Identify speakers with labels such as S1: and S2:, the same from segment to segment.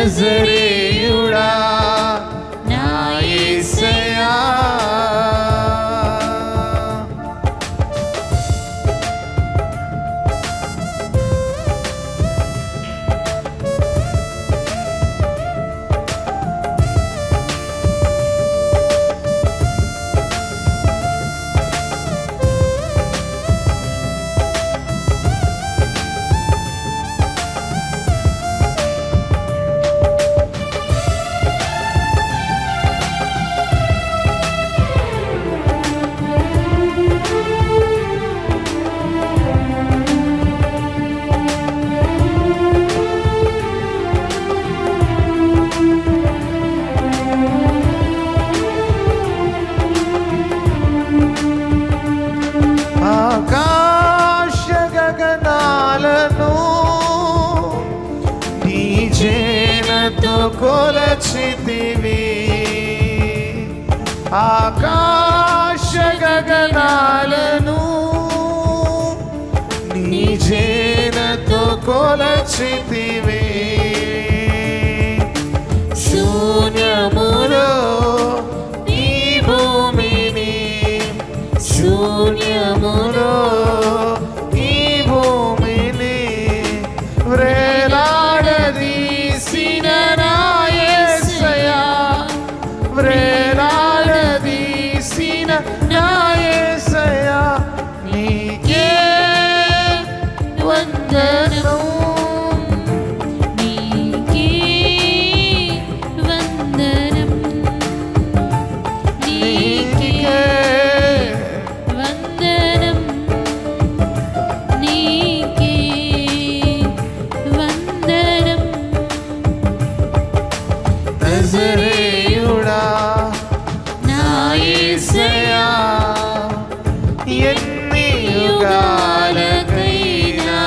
S1: నజరేయుడా నా యేసయ్యా ఆకాశ గగనాలను నీ చేనతో కొలచితివి ఆకాశ గగనాలను నీ చేనతో కొలచితివి శూన్యములో ఈ భూమిని శూన్యములో ఈ భూమిని వ్రేలాడదీసిన నాయసయా వ్రేలాడదీసిన నాయసయా నీకే వందనం
S2: నీకే వందనం నీకే వందనం నీకే వందనం
S1: నజరేయుడా
S2: నా
S1: యేసయ్యా ఎన్ని యుగాలకైనా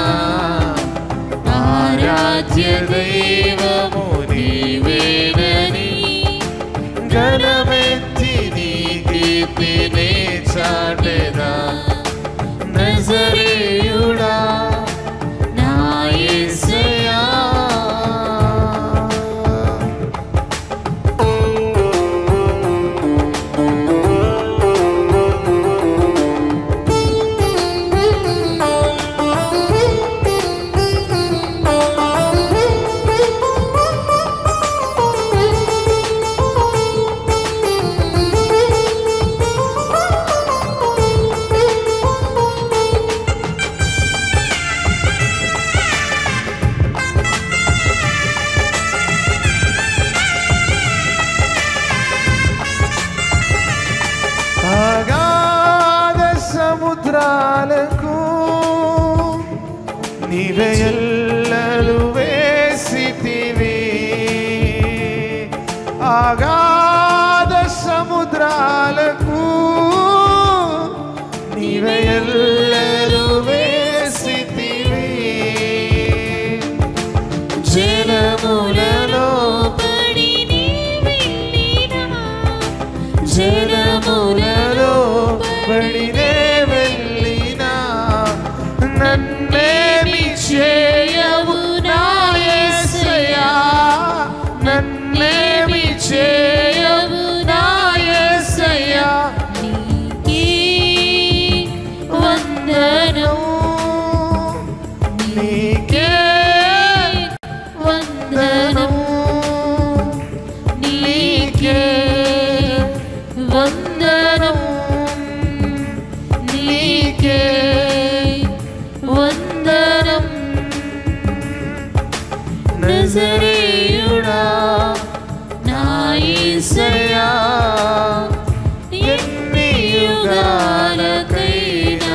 S1: ఆరాధ్య దైవము నీవేనని ఘనమెత్తి నీ కీర్తినే చాటెదా నజరేయుడా
S2: నా
S1: యేసయ్యా అగాధ సముద్రాలకు నీవే ఎల్లలు వేసితివి అగాధ సముద్రాలకు నీవే ఎల్లలు వేసితివి జలములలో
S2: పడి నీ వెళ్ళినా
S1: జలములలో పడినే వెళ్ళినా నన్నేమి చేయవు నాయసయా నన్నేమి చేయవు నాయసయా
S2: నీకే వందనం
S1: నీకే
S2: వందనం నీకే వందనం నీకే వందనం
S1: నజరేయుడా
S2: నా యేసయ్యా
S1: ఎన్ని యుగాలకైనా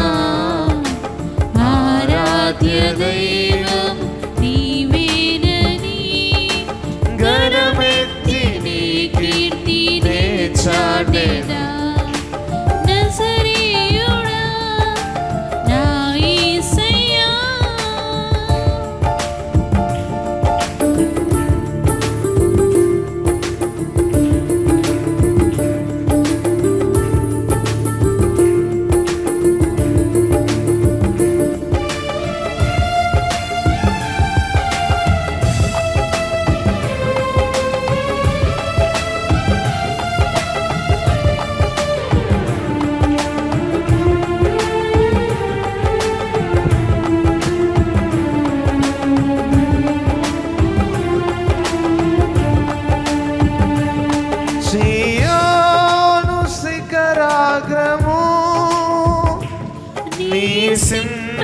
S2: ఆరాధ్య దైవం నీవేనని
S1: ఘనమెత్తి
S2: నీ కీర్తినే
S1: నే చాటెదా.
S2: నజరేయుడా నా యేసయ్యా
S1: నజరేయుడా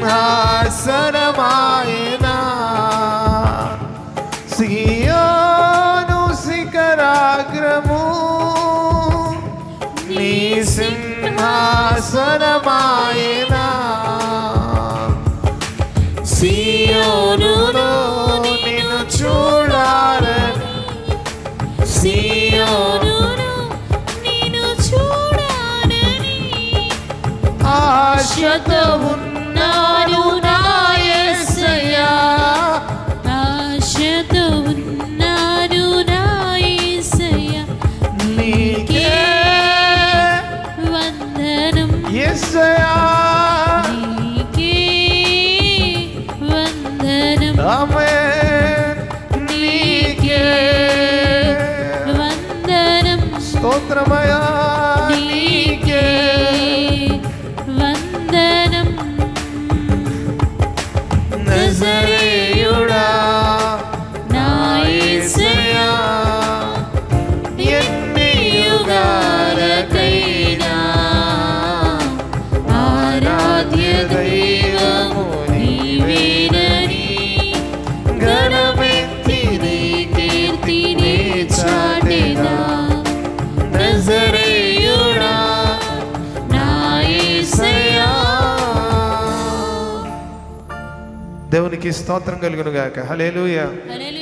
S1: సింహాసనమాయనా సియోను శిఖరాగ్రము నీ సింహాసనమాయనా సియోనులో నిన్ను చూడాలని సియోను
S2: సియోనును నిన్ను చూడాలని
S1: ఆశతో ఉన్నాను నా యేసయ్యా
S2: ఆశతో ఉన్నాను నా యేసయ్య
S1: నీకే
S2: వందనం
S1: యేసయ్యా
S2: నీకే వందనం
S1: ఆమేన్ నీకే
S2: వందనం
S1: స్తోత్రమయా నీకే
S2: వందనం
S1: నజరేయుడా
S2: నా యేసయ్యా
S1: ఎన్ని యుగాలకైనా ఆరాధ్య దైవము నీవేనని ఘనమెత్తి నీ కీర్తిని చాటెదా నజరేయుడా నా యేసయ్యా దేవునికి స్తోత్రం కలుగును గాక హల్లెలూయా
S2: హల్లెలూయా